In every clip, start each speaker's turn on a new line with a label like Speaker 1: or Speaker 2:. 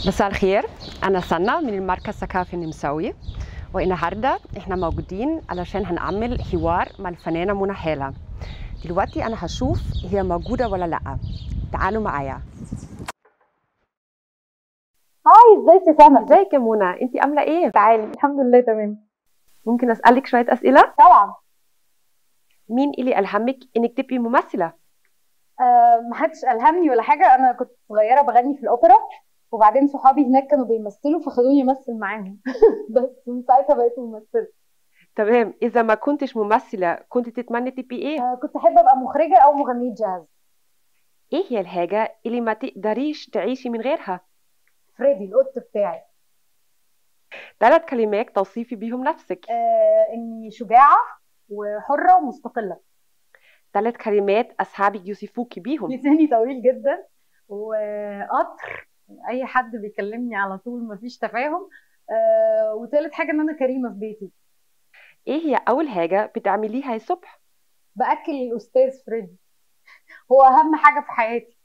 Speaker 1: مساء الخير أنا سنة من المركز الثقافي النمساوي والنهاردة إحنا موجودين علشان هنعمل حوار مع الفنانة منى حالة دلوقتي أنا هشوف هي موجودة ولا لأ تعالوا معايا
Speaker 2: هاي ازيك يا سما
Speaker 1: ازيك يا منى انت عاملة ايه؟
Speaker 2: تعالي الحمد لله تمام
Speaker 1: ممكن أسألك شوية أسئلة؟
Speaker 2: طبعا
Speaker 1: مين اللي ألهمك إنك تبقي ممثلة؟
Speaker 2: أه محدش الهمني ولا حاجه انا كنت صغيره بغني في الاوبرا وبعدين صحابي هناك كانوا بيمثلوا فخدوني امثل معاهم بس من ساعتها بقيت ممثله
Speaker 1: تمام إذا ما كنتش ممثلة كنت تتمنى تبقي ايه؟
Speaker 2: أه كنت احب ابقى مخرجه او مغنيه جاز
Speaker 1: ايه هي الحاجة اللي ما تقدريش تعيشي من غيرها؟
Speaker 2: فريدي القط بتاعي
Speaker 1: ثلاث كلمات توصيفي بيهم نفسك
Speaker 2: أه اني شجاعه وحره ومستقله
Speaker 1: ثلاث كلمات أصحابك يوصفوكي بيهم
Speaker 2: لساني طويل جدا وقطر اي حد بيكلمني على طول مفيش تفاهم أه وتالت حاجه ان انا كريمه في بيتي
Speaker 1: ايه هي أول حاجة بتعمليها الصبح؟
Speaker 2: باكل الاستاذ فريدي هو اهم حاجه في حياتي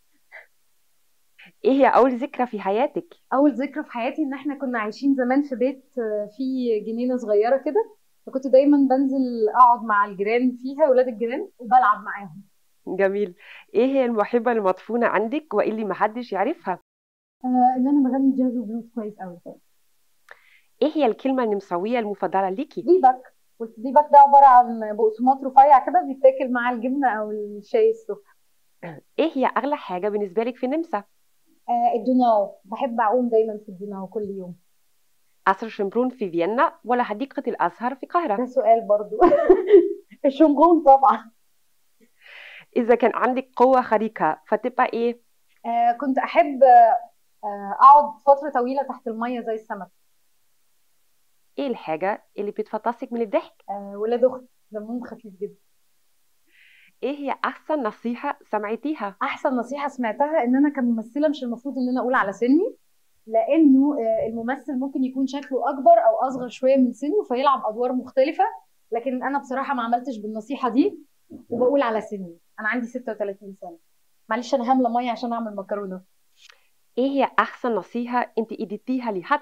Speaker 1: ايه هي أول ذكرى في حياتك؟
Speaker 2: اول ذكرى في حياتي ان احنا كنا عايشين زمان في بيت آه، فيه جنينه صغيره كده فكنت دايما بنزل اقعد مع الجيران فيها ولاد الجيران وبلعب معاهم
Speaker 1: جميل ايه هي الموهبة المدفونة عندك واللي محدش يعرفها؟
Speaker 2: آه ان انا بغني جاز وبلوز كويس قوي
Speaker 1: ايه هي الكلمة النمساوية المفضلة ليكي؟
Speaker 2: ديبك قلت ديبك ده عباره عن بقسماط رفيع كده بيتاكل مع الجبنه او الشاي السخن
Speaker 1: ايه هي أغلى حاجة بالنسبة لك في النمسا؟
Speaker 2: آه الدوناو بحب اعوم دايما في الدوناو كل يوم
Speaker 1: قصر شمبرون في فيينا ولا حديقة الأزهر في القاهرة؟
Speaker 2: ده سؤال برضو الشمبون طبعا
Speaker 1: إذا كان عندك قوة خارقة فتبقى ايه؟
Speaker 2: آه كنت احب آه اقعد فتره طويله تحت الميه زي السمك
Speaker 1: ايه الحاجة اللي بتفطسك من الضحك؟
Speaker 2: آه ولاد اختي دمهم خفيف جدا
Speaker 1: ايه هي أحسن نصيحة سمعتيها؟
Speaker 2: احسن نصيحه سمعتها ان انا كممثله مش المفروض ان انا اقول على سني لانه آه، الممثل ممكن يكون شكله اكبر او اصغر شويه من سنه فيلعب ادوار مختلفه لكن انا بصراحه ما عملتش بالنصيحه دي وبقول على سني انا عندي 36 سنه معلش انا هامله ميه عشان اعمل مكرونه
Speaker 1: ايه هي أحسن نصيحة انت اديتيها لحد؟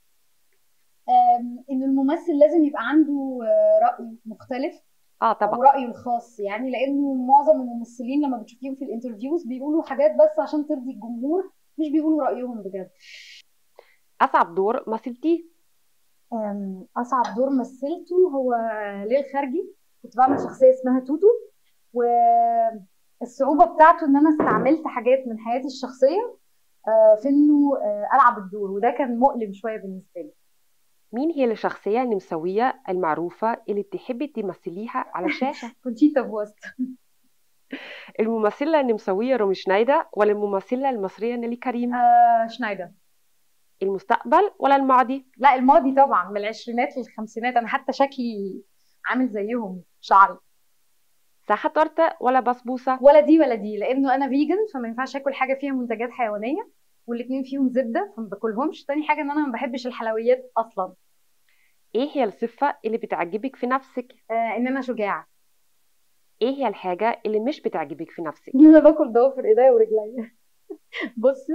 Speaker 2: آم، ان الممثل لازم يبقى عنده آه، راي مختلف
Speaker 1: اه
Speaker 2: او
Speaker 1: طبعا
Speaker 2: رايه الخاص يعني لانه معظم الممثلين لما بتشوفيهم في الانترفيوز بيقولوا حاجات بس عشان ترضي الجمهور مش بيقولوا رايهم بجد
Speaker 1: أصعب دور مثلتيه؟
Speaker 2: أم، اصعب دور مثلته هو ليل خارجي كنت بعمل شخصيه اسمها توتو والصعوبه بتاعته ان انا استعملت حاجات من حياتي الشخصيه آه، في انه آه، العب الدور وده كان مؤلم شويه بالنسبه لي
Speaker 1: مين هي الشخصية النمساوية المعروفة اللي تحبي تمثليها على الشاشة؟
Speaker 2: كونشيتا بوست
Speaker 1: الممثلة النمساوية رومي شنايدر ولا الممثلة المصرية نيلي كريم؟
Speaker 2: آه شنايدر
Speaker 1: المستقبل ولا الماضي؟
Speaker 2: لا الماضي طبعا من العشرينات للخمسينات انا حتى شكلي عامل زيهم شعري
Speaker 1: ساحة تورتة ولا بسبوسة؟
Speaker 2: ولا دي ولا دي لانه انا فيجن فما ينفعش اكل حاجه فيها منتجات حيوانيه والاثنين فيهم زبده فما باكلهمش تاني حاجه ان انا ما بحبش الحلويات اصلا
Speaker 1: ايه هي الصفة اللي بتعجبك في نفسك؟
Speaker 2: آه ان انا شجاعه
Speaker 1: ايه هي الحاجة اللي مش بتعجبك في نفسك؟
Speaker 2: ان انا باكل ضوافر ايديا ورجليا بصي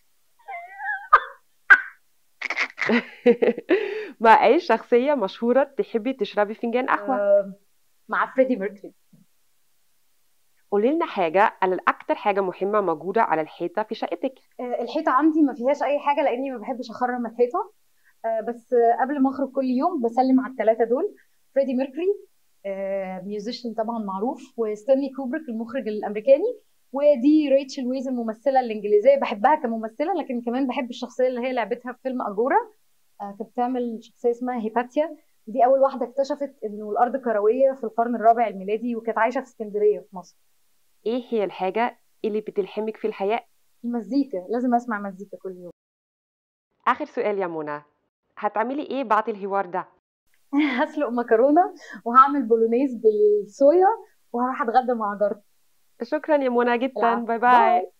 Speaker 1: مع اي شخصية مشهورة تحبي تشربي فنجان قهوة؟
Speaker 2: آه مع فريدي ميركوري
Speaker 1: قولي لنا حاجة على الأكتر حاجة مهمة موجودة على الحيطة في شقتك
Speaker 2: آه الحيطه عندي ما فيهاش اي حاجه لاني ما بحبش اخرم الحيطه آه بس آه قبل ما اخرج كل يوم بسلم على الثلاثه دول فريدي ميركوري آه ميوزيشن طبعا معروف وستانلي كوبريك المخرج الامريكاني ودي ريتشل ويز الممثله الانجليزيه بحبها كممثله لكن كمان بحب الشخصيه اللي هي لعبتها في فيلم اجورا آه كانت بتعمل شخصيه اسمها هيباتيا دي اول واحده اكتشفت انه الارض كرويه في القرن الرابع الميلادي وكانت عايشه في اسكندريه في مصر
Speaker 1: ايه هي الحاجة اللي بتلهمك في الحياة؟
Speaker 2: المزيكا لازم اسمع مزيكا كل يوم
Speaker 1: آخر سؤال يا منى هتعملي ايه بعد الحوار ده؟
Speaker 2: هسلق مكرونه وهعمل بولونيز بالصويا وهروح اتغدى مع جارتي
Speaker 1: شكرا يا منى جدا
Speaker 2: العفو.
Speaker 1: باي باي